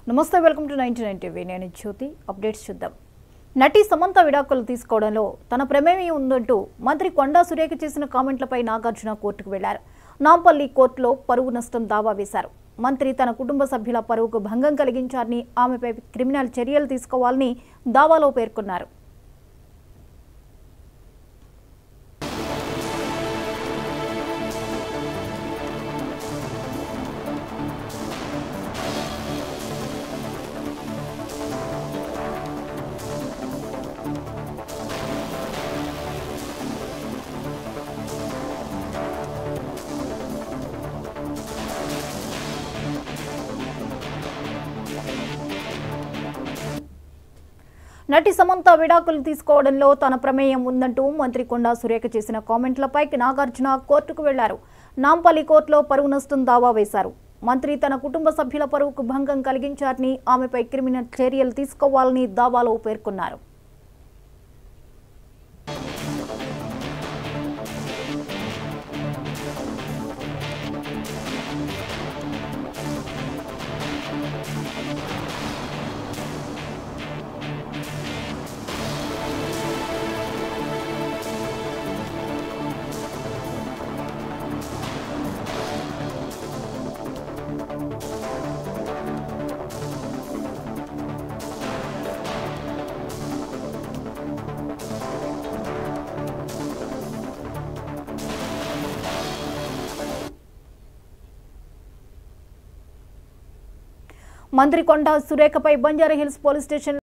నమస్తే welcome to ninety nine TV నేను Jyothi updates చూద్దాం నటి సమంత విడాకులు తీసుకోవడంలో తన ప్రమేయం ఉందంటూ మంత్రి కొండా సురేఖ చేసిన కామెంట్లపై నాగార్జున కోర్టుకు వెళ్లారు నాంపల్లి కోర్టులో పరువు నష్టం దావా వేశారు మంత్రి తన కుటుంబ సభ్యుల పరువుకు భంగం కలిగించారని ఆమెపై క్రిమినల్ చర్యలు తీసుకోవాలని దావాలో పేర్కొన్నారు నటి సమంత విడాకులు తీసుకోవడంలో తన ప్రమేయం ఉందంటూ మంత్రి కొండా సురేఖ చేసిన కామెంట్లపై నాగార్జున కోర్టుకు వెళ్లారు నాంపల్లి కోర్టులో పరువు నష్టం దావా వేశారు మంత్రి తన కుటుంబ సభ్యుల పరువుకు భంగం కలిగించారని ఆమెపై క్రిమినల్ చర్యలు తీసుకోవాలని దావాలో పేర్కొన్నారు మంత్రి కొండా సురేఖపై బంజారాహిల్స్ పోలీస్ స్టేషన్